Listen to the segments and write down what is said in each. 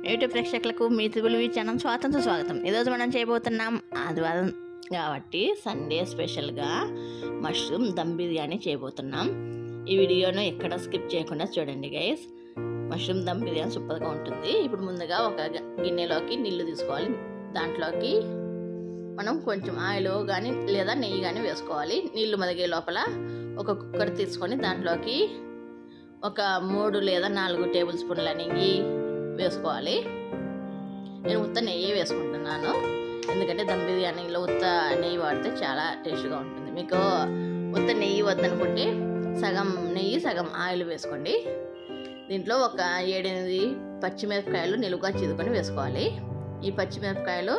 YouTube ప్రేక్షకులకు మీ triple channel స్వాతంత్ర స్వాగతం ఈరోజు మనం చేయబోతున్నాం ఆదివారం కాబట్టి సండే స్పెషల్గా మష్రూమ్ దమ్ బిర్యానీ చేయబోతున్నాం ఈ వీడియోను ఎక్కడ స్కిప్ చేయకుండా చూడండి గైస్ మష్రూమ్ దమ్ బిర్యానీ సూపర్గా ఉంటుంది ఇప్పుడు ముందుగా ఒక గ- గిన్నెలోకి నీళ్లు తీసుకోవాలి దాంట్లోకి మనం కొంచెం ఆయిల్ కానీ లేదా నెయ్యి కానీ వేసుకోవాలి నీళ్లు మరిగే లోపల ఒక కుక్కర్ తీసుకొని దాంట్లోకి ఒక మూడు లేదా నాలుగు టేబుల్ స్పూన్ల నెయ్యి వేసుకోవాలి నేను ఉత్త నెయ్యి వేసుకుంటున్నాను ఎందుకంటే దమ్ బిర్యానీలో ఉత్త నెయ్యి వాడితే చాలా టేస్ట్గా ఉంటుంది మీకు ఉత్త నెయ్యి వద్దనుకుంటే సగం నెయ్యి సగం ఆయిల్ వేసుకోండి దీంట్లో ఒక ఏడెనిమిది పచ్చిమిరపకాయలు నిలువుగా చిదుకొని వేసుకోవాలి ఈ పచ్చిమిరపకాయలు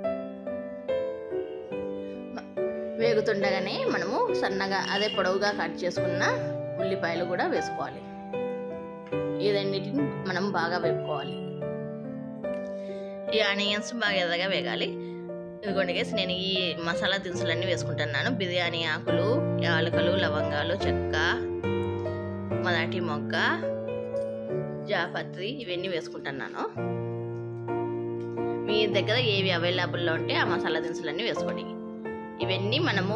వేగుతుండగానే మనము సన్నగా అదే పొడవుగా కట్ చేసుకున్న ఉల్లిపాయలు కూడా వేసుకోవాలి ఈ రెండింటిని మనం బాగా వేపుకోవాలి ఈ ఆనియన్స్ బాగా ఎర్రగా వేగాలి ఇదిగోండి గేసి నేను ఈ మసాలా దినుసులన్నీ వేసుకుంటున్నాను బిర్యానీ ఆకులు యాలకులు లవంగాలు చెక్క మరాఠీ మొగ్గ జాపత్రి ఇవన్నీ వేసుకుంటున్నాను మీ దగ్గర ఏవి అవైలబుల్లో ఉంటే ఆ మసాలా దినుసులన్నీ వేసుకోండి ఇవన్నీ మనము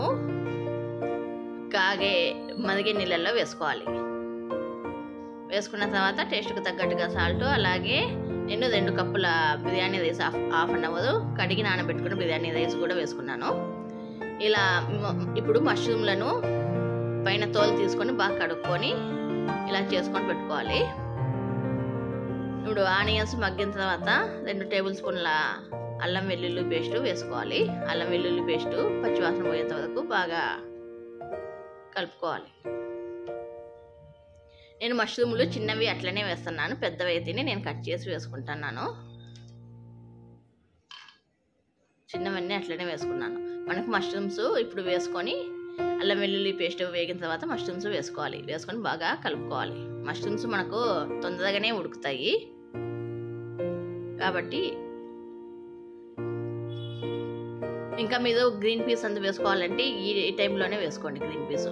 కాగే మరిగే నీళ్ళల్లో వేసుకోవాలి వేసుకున్న తర్వాత టేస్ట్కి తగ్గట్టుగా సాల్ట్ అలాగే నేను రెండు కప్పుల biryani rice half half an hour కడిగి నానబెట్టుకున్న బిర్యానీ రైస్ కూడా వేసుకున్నాను ఇలా మ- ఇప్పుడు మష్రూమ్లను పైన తోలు తీసుకొని బాగా కడుక్కొని ఇలా చేసుకొని పెట్టుకోవాలి ఇప్పుడు ఆనియన్స్ మగ్గిన తర్వాత రెండు టేబుల్ స్పూన్ల అల్లం వెల్లుల్లి పేస్ట్ వేసుకోవాలి అల్లం వెల్లుల్లి పేస్ట్ పచ్చివాసన పోయేంత వరకు బాగా కలుపుకోవాలి నేను మష్రూములు చిన్నవి అట్లనే వేస్తున్నాను పెద్దవి అయితేనే నేను కట్ చేసి వేసుకుంటున్నాను చిన్నవన్నీ అట్లనే వేసుకున్నాను మనకు మష్రూమ్స్ ఇప్పుడు వేసుకొని అల్లం వెల్లుల్లి పేస్ట్ వేగిన తర్వాత మష్రూమ్స్ వేసుకోవాలి వేసుకొని బాగా కలుపుకోవాలి మష్రూమ్స్ మనకు తొందరగానే ఉడుకుతాయి కాబట్టి ఇంకా మీరు గ్రీన్ పీస్ అందు వేసుకోవాలంటే ఈ ఈ టైంలోనే వేసుకోండి గ్రీన్ పీస్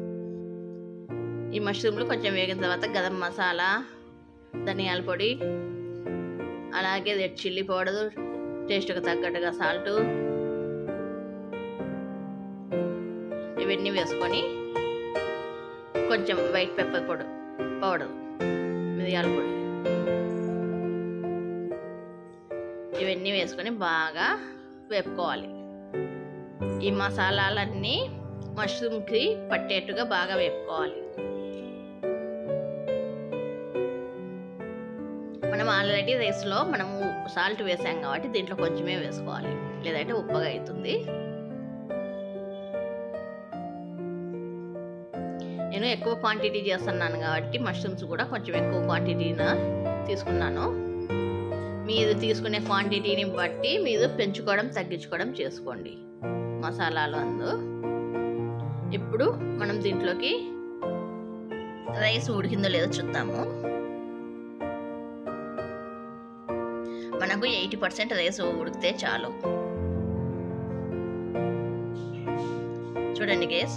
ఈ మష్రూమ్లు కొంచెం వేగిన తర్వాత గరం మసాలా ధనియాల పొడి అలాగే రెడ్ చిల్లీ పౌడర్ టేస్ట్కి తగ్గట్టుగా సాల్ట్ ఇవన్నీ వేసుకొని కొంచెం వైట్ పెప్పర్ పొడి పౌడర్ మిరియాల పొడి ఇవన్నీ వేసుకొని బాగా వేపుకోవాలి ఈ మసాలాలన్నీ మష్రూమ్కి పట్టేట్టుగా బాగా వేపుకోవాలి మనం ఆల్రెడీ రైస్లో మనము సాల్ట్ వేసాం కాబట్టి దీంట్లో కొంచెమే వేసుకోవాలి లేదంటే ఉప్పగా అవుతుంది నేను ఎక్కువ క్వాంటిటీ చేస్తున్నాను కాబట్టి మష్రూమ్స్ కూడా కొంచెం ఎక్కువ క్వాంటిటీన తీసుకున్నాను మీరు తీసుకునే క్వాంటిటీని బట్టి మీరు పెంచుకోవడం తగ్గించుకోవడం చేసుకోండి మసాలాలు అందు ఇప్పుడు మనం దీంట్లోకి రైస్ ఉడికిందో లేదో చూద్దాము మనకు ఎయిటీ పర్సెంట్ రైస్ ఉడికితే చాలు చూడండి గేస్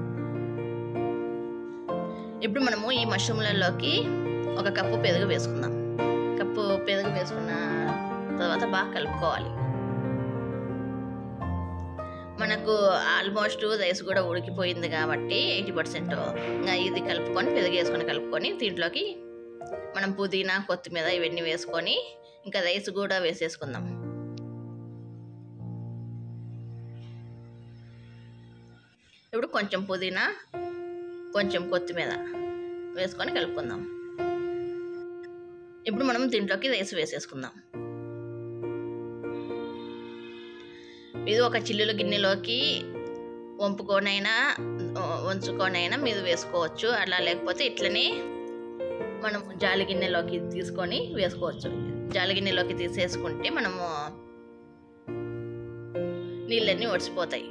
ఇప్పుడు మనము ఈ మష్రూమ్లలోకి ఒక కప్పు పెరుగు వేసుకుందాం కప్పు పెరుగు వేసుకున్న తర్వాత బాగా కలుపుకోవాలి మనకు ఆల్మోస్ట్ రైస్ కూడా ఉడికిపోయింది కాబట్టి ఎయిటీ పర్సెంట్ ఇంకా ఇది కలుపుకొని పెరుగు వేసుకొని కలుపుకొని దీంట్లోకి మనం పుదీనా కొత్తిమీర ఇవన్నీ వేసుకొని ఇంకా రైస్ కూడా వేసేసుకుందాం ఇప్పుడు కొంచెం పుదీనా కొంచెం కొత్తిమీర వేసుకొని కలుపుకుందాం ఇప్పుడు మనం దీంట్లోకి రైస్ వేసేసుకుందాం ఇది ఒక చిల్లుల గిన్నెలోకి వంపుకొనైనా వంచుకొనైనా మీరు వేసుకోవచ్చు అలా లేకపోతే ఇట్లనే మనం జాలి గిన్నెలోకి తీసుకొని వేసుకోవచ్చు జాలి గిన్నెలోకి తీసేసుకుంటే మనము నీళ్ళన్నీ ఒడిసిపోతాయి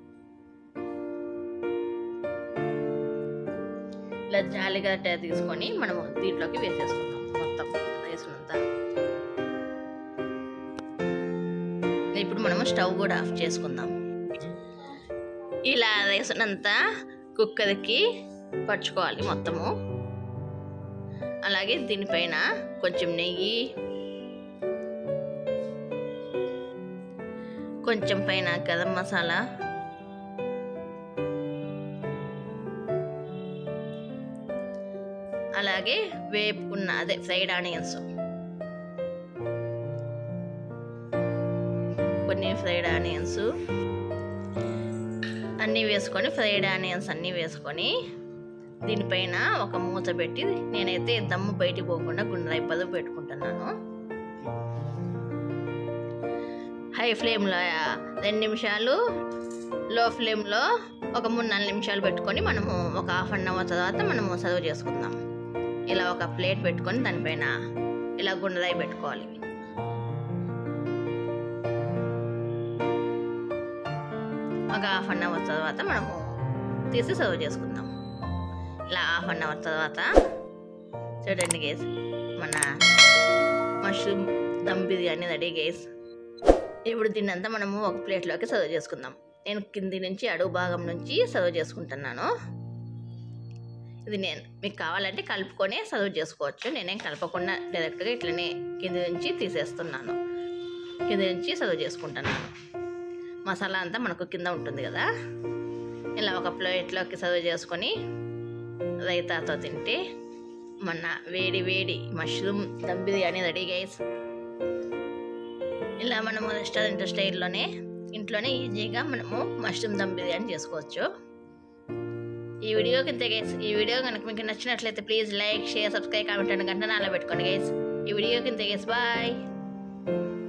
ఇలా జాలిగా తీసుకొని మనము దీంట్లోకి వేసేసుకుందాం మొత్తం రైసునంతా ఇప్పుడు మనము స్టవ్ కూడా ఆఫ్ చేసుకుందాం ఇలా రైసునంతా కుక్కర్కి పరుచుకోవాలి మొత్తము అలాగే దీనిపైన కొంచెం నెయ్యి కొంచెం పైన గరం మసాలా అలాగే వేపుకున్న అదే ఫ్రైడ్ ఆనియన్స్ కొన్ని ఫ్రైడ్ ఆనియన్స్ అన్నీ వేసుకొని ఫ్రైడ్ ఆనియన్స్ అన్నీ వేసుకొని దీనిపైన ఒక మూత పెట్టి నేనైతే దమ్ము బయటికి పోకుండా గుండ్రాయి పదుపు పెట్టుకుంటున్నాను హై ఫ్లేమ్లో రెండు నిమిషాలు లో ఫ్లేమ్లో ఒక మూడు నాలుగు నిమిషాలు పెట్టుకొని మనము ఒక హాఫ్ అన్ అవర్ తర్వాత మనము సర్వ్ చేసుకుందాం ఇలా ఒక ప్లేట్ పెట్టుకొని దానిపైన ఇలా గుండ్రాయి పెట్టుకోవాలి ఒక హాఫ్ అన్ అవర్ తర్వాత మనము తీసి సర్వ్ చేసుకుందాం ఇలా హాఫ్ అన్ అవర్ తర్వాత చూడండి గేస్ మన mushroom dum biryani ready guys ఇప్పుడు దీన్నంతా మనము ఒక ప్లేట్లోకి సర్వ్ చేసుకుందాం నేను కింది నుంచి అడుగు భాగం నుంచి సర్వ్ చేసుకుంటున్నాను ఇది నేను మీకు కావాలంటే కలుపుకొని సర్వ్ చేసుకోవచ్చు నేనేం కలపకుండా డైరెక్ట్గా ఇట్లనే కింది నుంచి తీసేస్తున్నాను కింది నుంచి సర్వ్ చేసుకుంటున్నాను మసాలా అంతా మనకు కింద ఉంటుంది కదా ఇలా ఒక ప్లేట్లోకి సర్వ్ చేసుకొని రైతాతో తింటే మన వేడి వేడి mushroom dum biryani ready guys ఇలా మనము రెస్టారెంట్ స్టైల్లోనే ఇంట్లోనే ఈజీగా మనము మష్రూమ్ దమ్ బిర్యానీ చేసుకోవచ్చు ఈ వీడియో కింద గైస్ ఈ వీడియో కనుక మీకు నచ్చినట్లయితే please like share subscribe comment and గంట నాలో పెట్టుకోండి గైస్ ఈ వీడియో కింద గైస్ బాయ్